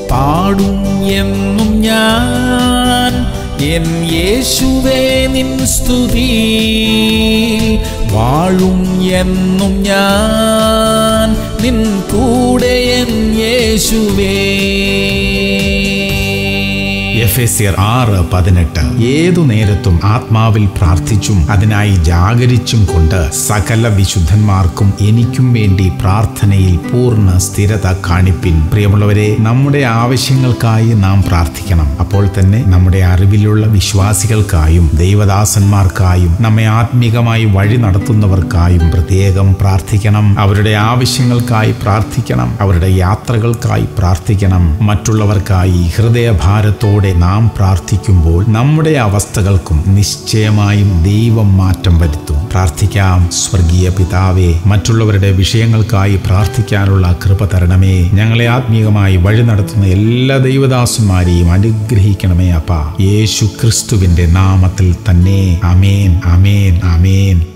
പാടും എന്നും ഞാൻ എൻ യേശുവേ നിൻ സ്തുതി വാഴും എന്നും ഞാൻ നിൻ കൂടെ എൻ യേശുവേ എഫേസ്യർ ആറ് പതിനെട്ട് ഏതു നേരത്തും ആത്മാവിൽ പ്രാർത്ഥിച്ചും അതിനായി ജാഗരിച്ചും കൊണ്ട് സകല വിശുദ്ധന്മാർക്കും എനിക്കും വേണ്ടി പ്രാർത്ഥനയിൽ പൂർണ്ണ സ്ഥിരത കാണിപ്പിൻ പ്രിയമുള്ളവരെ നമ്മുടെ ആവശ്യങ്ങൾക്കായി നാം പ്രാർത്ഥിക്കണം അപ്പോൾ തന്നെ നമ്മുടെ അറിവിലുള്ള വിശ്വാസികൾക്കായും ദൈവദാസന്മാർക്കായും നമ്മെ ആത്മീകമായി വഴി നടത്തുന്നവർക്കായും പ്രത്യേകം പ്രാർത്ഥിക്കണം അവരുടെ ആവശ്യങ്ങൾക്കായി പ്രാർത്ഥിക്കണം അവരുടെ യാത്രകൾക്കായി പ്രാർത്ഥിക്കണം മറ്റുള്ളവർക്കായി ഹൃദയഭാരത്തോടെ നാം പ്രാർത്ഥിക്കുമ്പോൾ നമ്മുടെ അവസ്ഥകൾക്കും നിശ്ചയമായും ദൈവം മാറ്റം വരുത്തും പ്രാർത്ഥിക്കാം സ്വർഗീയ പിതാവേ മറ്റുള്ളവരുടെ വിഷയങ്ങൾക്കായി പ്രാർത്ഥിക്കാനുള്ള കൃപ തരണമേ ഞങ്ങളെ ആത്മീയമായി വഴി നടത്തുന്ന എല്ലാ ദൈവദാസന്മാരെയും അനുഗ്രഹിക്കണമേ അപ്പ യേശു ക്രിസ്തുവിന്റെ നാമത്തിൽ തന്നെ അമേൻ അമേൻ അമേൻ